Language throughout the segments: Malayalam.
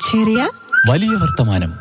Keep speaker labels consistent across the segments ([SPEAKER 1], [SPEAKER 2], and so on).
[SPEAKER 1] ചെറിയ
[SPEAKER 2] വലിയ വർത്തമാനം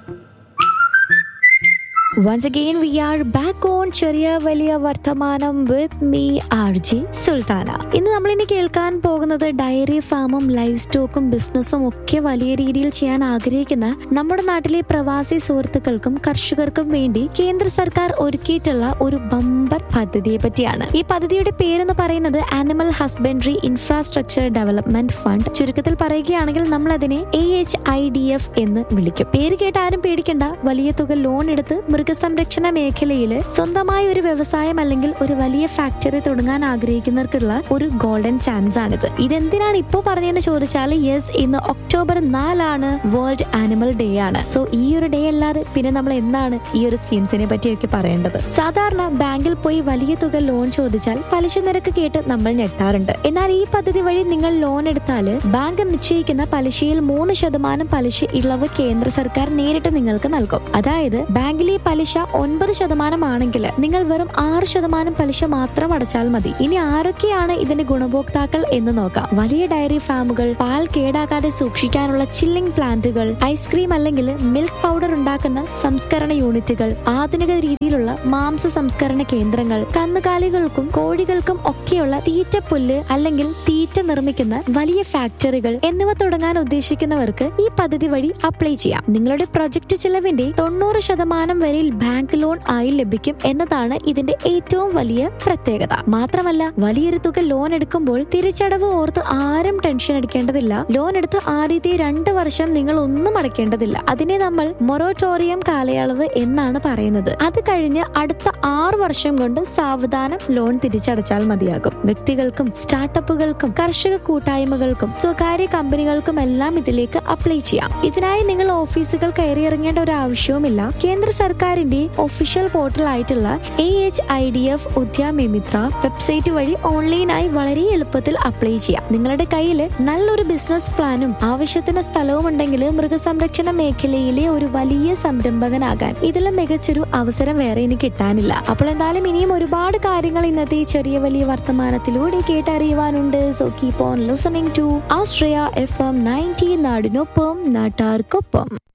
[SPEAKER 3] Once again, we are back on ചെറിയ വലിയ വർത്തമാനം with me R J Sultana ഇന്ന് നമ്മൾ ഇനി കേൾക്കാൻ പോകുന്നത് ഡയറി ഫാമും ലൈഫ് സ്റ്റോക്കും ബിസിനസ്സും ഒക്കെ വലിയ രീതിയിൽ ചെയ്യാൻ ആഗ്രഹിക്കുന്ന നമ്മുടെ നാട്ടിലെ പ്രവാസി സുഹൃത്തുക്കൾക്കും കർഷകർക്കും വേണ്ടി കേന്ദ്ര സർക്കാർ ഒരുക്കിയിട്ടുള്ള ഒരു ബമ്പർ പദ്ധതിയെ പറ്റിയാണ് ഈ പദ്ധതിയുടെ പേരെന്ന് പറയുന്നത് animal husbandry infrastructure development fund ചുരുക്കത്തിൽ പറയുകയാണെങ്കിൽ നമ്മൾ അതിനെ A H I D F എന്ന് വിളിക്കും പേര് കേട്ട് ആരും പേടിക്കണ്ട വലിയ തുക ലോൺ എടുത്ത് മൃഗസംരക്ഷണ മേഖലയിൽ സ്വന്തമായ ഒരു വ്യവസായം അല്ലെങ്കിൽ ഒരു വലിയ ഫാക്ടറി തുടങ്ങാൻ ആഗ്രഹിക്കുന്നവർക്കുള്ള ഒരു ഗോൾഡൻ ചാൻസ് ആണിത് ഇതെന്തിനാണ് ഇപ്പോൾ പറഞ്ഞതെന്ന് ചോദിച്ചാൽ യെസ് ഇന്ന് ഒക്ടോബർ നാലാണ് വേൾഡ് ആനിമൽ ഡേ ആണ് സോ ഈ ഒരു ഡേ അല്ലാതെ പിന്നെ നമ്മൾ എന്താണ് ഈ ഒരു സ്കീംസിനെ പറ്റിയൊക്കെ പറയേണ്ടത് സാധാരണ ബാങ്കിൽ പോയി വലിയ തുക ലോൺ ചോദിച്ചാൽ പലിശ നിരക്ക് കേട്ട് നമ്മൾ ഞെട്ടാറുണ്ട് എന്നാൽ ഈ പദ്ധതി വഴി നിങ്ങൾ ലോൺ എടുത്താൽ ബാങ്ക് നിശ്ചയിക്കുന്ന പലിശയിൽ മൂന്ന് ശതമാനം പലിശ ഇളവ് കേന്ദ്ര സർക്കാർ നേരിട്ട് നിങ്ങൾക്ക് നൽകും അതായത് ബാങ്കിലെ പലിശ ഒൻപത് ശതമാനമാണെങ്കിൽ നിങ്ങൾ വെറും ആറ് ശതമാനം പലിശ മാത്രം അടച്ചാൽ മതി ഇനി ആരൊക്കെയാണ് ഇതിന്റെ ഗുണഭോക്താക്കൾ എന്ന് നോക്കാം വലിയ ഡയറി ഫാമുകൾ പാൽ കേടാകാതെ സൂക്ഷിക്കാനുള്ള ചില്ലിംഗ് പ്ലാന്റുകൾ ഐസ്ക്രീം അല്ലെങ്കിൽ മിൽക്ക് പൗഡർ ഉണ്ടാക്കുന്ന സംസ്കരണ യൂണിറ്റുകൾ ആധുനിക രീതിയിലുള്ള മാംസ സംസ്കരണ കേന്ദ്രങ്ങൾ കന്നുകാലികൾക്കും കോഴികൾക്കും ഒക്കെയുള്ള തീറ്റപ്പുല്ല് അല്ലെങ്കിൽ തീറ്റ നിർമ്മിക്കുന്ന വലിയ ഫാക്ടറികൾ എന്നിവ തുടങ്ങാൻ ഉദ്ദേശിക്കുന്നവർക്ക് ഈ പദ്ധതി വഴി അപ്ലൈ ചെയ്യാം നിങ്ങളുടെ പ്രൊജക്ട് ചെലവിന്റെ തൊണ്ണൂറ് ശതമാനം വരെ ബാങ്ക് ലോൺ ആയി ലഭിക്കും എന്നതാണ് ഇതിന്റെ ഏറ്റവും വലിയ പ്രത്യേകത മാത്രമല്ല വലിയൊരു തുക ലോൺ എടുക്കുമ്പോൾ തിരിച്ചടവ് ഓർത്ത് ആരും ടെൻഷൻ അടിക്കേണ്ടതില്ല ലോൺ എടുത്ത് ആദ്യത്തെ രണ്ട് വർഷം നിങ്ങൾ ഒന്നും അടയ്ക്കേണ്ടതില്ല അതിനെ നമ്മൾ മൊറോട്ടോറിയം കാലയളവ് എന്നാണ് പറയുന്നത് അത് കഴിഞ്ഞ് അടുത്ത ആറ് വർഷം കൊണ്ട് സാവധാനം ലോൺ തിരിച്ചടച്ചാൽ മതിയാകും വ്യക്തികൾക്കും സ്റ്റാർട്ടപ്പുകൾക്കും കർഷക കൂട്ടായ്മകൾക്കും സ്വകാര്യ കമ്പനികൾക്കും എല്ലാം ഇതിലേക്ക് അപ്ലൈ ചെയ്യാം ഇതിനായി നിങ്ങൾ ഓഫീസുകൾ കയറി ഇറങ്ങേണ്ട ഒരു ആവശ്യവുമില്ല കേന്ദ്ര സർക്കാരിന്റെ ഒഫീഷ്യൽ പോർട്ടൽ ആയിട്ടുള്ള A H I D F Udyamimitra website വഴി ഓൺലൈനായി വളരെ എളുപ്പത്തിൽ അപ്ലൈ ചെയ്യാം നിങ്ങളുടെ കയ്യിൽ നല്ലൊരു ബിസിനസ് പ്ലാനും ആവശ്യത്തിന് സ്ഥലവും ഉണ്ടെങ്കിൽ മൃഗസംരക്ഷണ മേഖലയിലെ ഒരു വലിയ സംരംഭകനാകാൻ ഇതിലും മികച്ചൊരു അവസരം വേറെ ഇനി കിട്ടാനില്ല അപ്പോൾ എന്തായാലും ഇനിയും ഒരുപാട് കാര്യങ്ങൾ ഇന്നത്തെ ഈ ചെറിയ വലിയ വർത്തമാനത്തിലൂടെ കേട്ടറിയുവാനുണ്ട് so keep on listening to Ashraya F M ninety നാടിനൊപ്പം നാട്ടാർക്കൊപ്പം